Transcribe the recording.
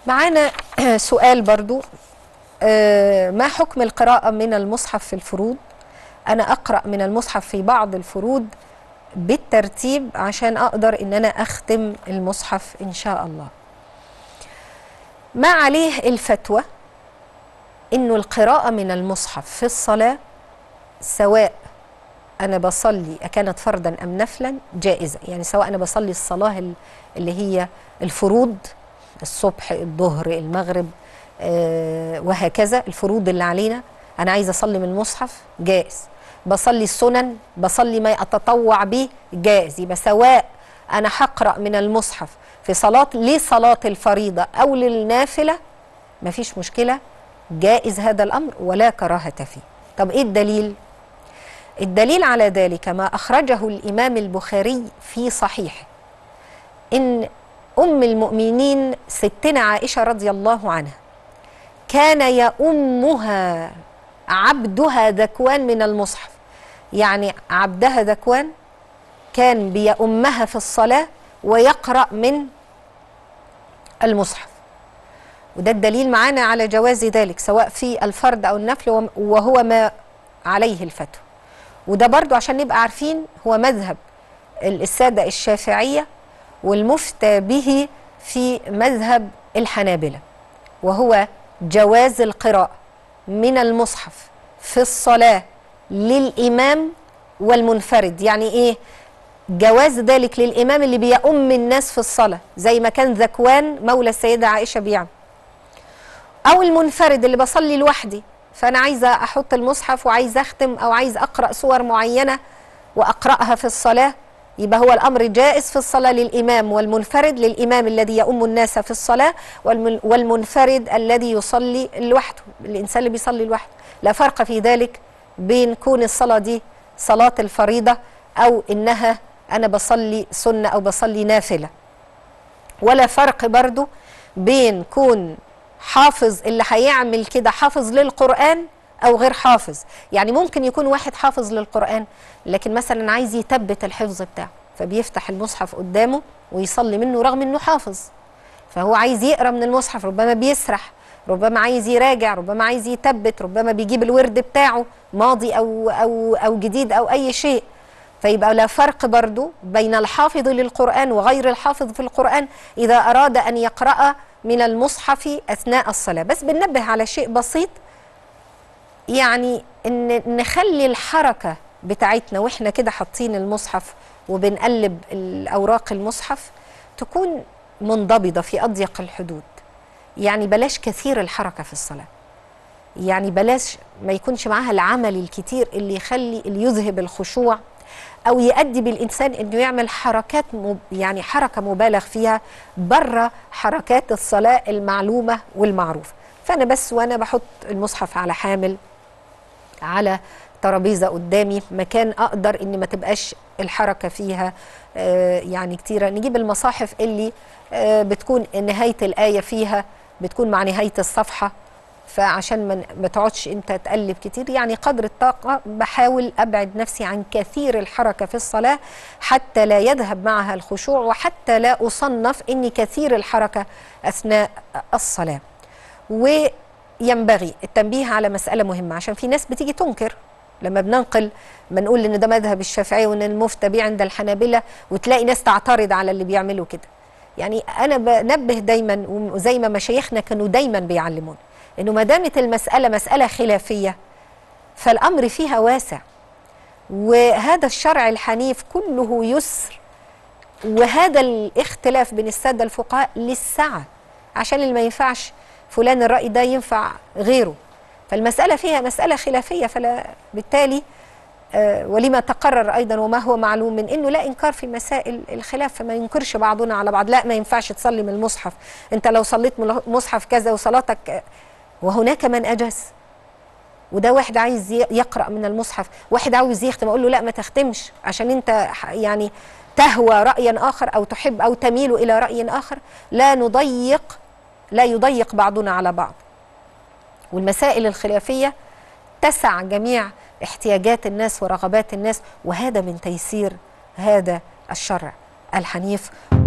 معانا سؤال برضو آه، ما حكم القراءة من المصحف في الفروض أنا أقرأ من المصحف في بعض الفروض بالترتيب عشان أقدر إن أنا أختم المصحف إن شاء الله ما عليه الفتوى إنه القراءة من المصحف في الصلاة سواء أنا بصلي أكانت فرضا أم نفلا جائزة يعني سواء أنا بصلي الصلاة ال- اللي هي الفروض الصبح الظهر المغرب آه وهكذا الفروض اللي علينا أنا عايزة أصلي من المصحف جائز بصلي السنن بصلي ما أتطوع به جائز يبقى سواء أنا هقرأ من المصحف في صلاة لصلاة الفريضة أو للنافلة مفيش مشكلة جائز هذا الأمر ولا كراهة فيه طب إيه الدليل؟ الدليل على ذلك ما أخرجه الإمام البخاري في صحيحه إن أم المؤمنين ستنا عائشة رضي الله عنها كان يؤمها عبدها ذكوان من المصحف يعني عبدها ذكوان كان بيؤمها في الصلاة ويقرأ من المصحف وده الدليل معانا على جواز ذلك سواء في الفرد أو النفل وهو ما عليه الفتوى وده برضو عشان نبقى عارفين هو مذهب السادة الشافعية والمفتى به في مذهب الحنابلة وهو جواز القراءة من المصحف في الصلاة للإمام والمنفرد يعني إيه؟ جواز ذلك للإمام اللي بيؤم الناس في الصلاة زي ما كان ذكوان مولى السيدة عائشة بيعمل أو المنفرد اللي بصلي لوحدي فأنا عايزة أحط المصحف وعايزة أختم أو عايزة أقرأ سور معينة وأقرأها في الصلاة يبقى هو الأمر جائز في الصلاة للإمام والمنفرد للإمام الذي يؤم الناس في الصلاة والمن- والمنفرد الذي يصلي لوحده الإنسان اللي بيصلي لوحده لا فرق في ذلك بين كون الصلاة دي صلاة الفريضة أو إنها أنا بصلي سنة أو بصلي نافلة ولا فرق برضو بين كون حافظ اللي هيعمل كده حافظ للقرآن أو غير حافظ يعني ممكن يكون واحد حافظ للقرآن لكن مثلا عايز يثبت الحفظ بتاعه فبيفتح المصحف قدامه ويصلي منه رغم انه حافظ فهو عايز يقرا من المصحف ربما بيسرح ربما عايز يراجع ربما عايز يثبت ربما بيجيب الورد بتاعه ماضي او او او جديد او اي شيء فيبقى لا فرق برضو بين الحافظ للقرآن وغير الحافظ في القرآن إذا أراد أن يقرأ من المصحف أثناء الصلاة بس بننبه على شيء بسيط يعني ان نخلي الحركه بتاعتنا واحنا كده حاطين المصحف وبنقلب الاوراق المصحف تكون منضبطه في اضيق الحدود يعني بلاش كثير الحركه في الصلاه يعني بلاش ما يكونش معاها العمل الكتير اللي يخلي اللي يذهب الخشوع او يؤدي بالانسان انه يعمل حركات مب يعني حركه مبالغ فيها بره حركات الصلاه المعلومه والمعروفه فانا بس وانا بحط المصحف على حامل على ترابيزه قدامي مكان اقدر ان ما تبقاش الحركه فيها آه، يعني كتيره نجيب المصاحف اللي آه، بتكون نهايه الايه فيها بتكون مع نهايه الصفحه فعشان ما ما تقعدش انت تقلب كتير يعني قدر الطاقه بحاول ابعد نفسي عن كثير الحركه في الصلاه حتى لا يذهب معها الخشوع وحتى لا اصنف اني كثير الحركه اثناء الصلاه وينبغي التنبيه على مسألة مهمة عشان في ناس بتيجي تنكر لما بننقل بنقول ان ده مذهب الشافعي وان المفتى بيه عند الحنابلة وتلاقي ناس تعترض على اللي بيعملوا كده يعني انا بنبه دايما وزي ما مشايخنا كانوا دايما بيعلمونا انه ما دامت المسألة مسألة خلافية فالامر فيها واسع وهذا الشرع الحنيف كله يسر وهذا الاختلاف بين السادة الفقهاء للسعة عشان اللي ما ينفعش فلان الرأي ده ينفع غيره فالمسألة فيها مسألة خلافية فلا بالتالي آه، ولما تقرر أيضا وما هو معلوم من أنه لا إنكار في مسائل الخلاف فما ينكرش بعضنا على بعض لا ما ينفعش تصلي من المصحف أنت لو صليت من المصحف كذا وصلاتك آه، وهناك من أجاز وده واحد عايز ي- يقرأ من المصحف واحد عاوز يختم أقول له لا ما تختمش عشان أنت ح- يعني تهوى رأيا آخر أو تحب أو تميل إلى رأي آخر لا نضيق لا يضيق بعضنا على بعض والمسائل الخلافية تسع جميع احتياجات الناس ورغبات الناس وهذا من تيسير هذا الشرع الحنيف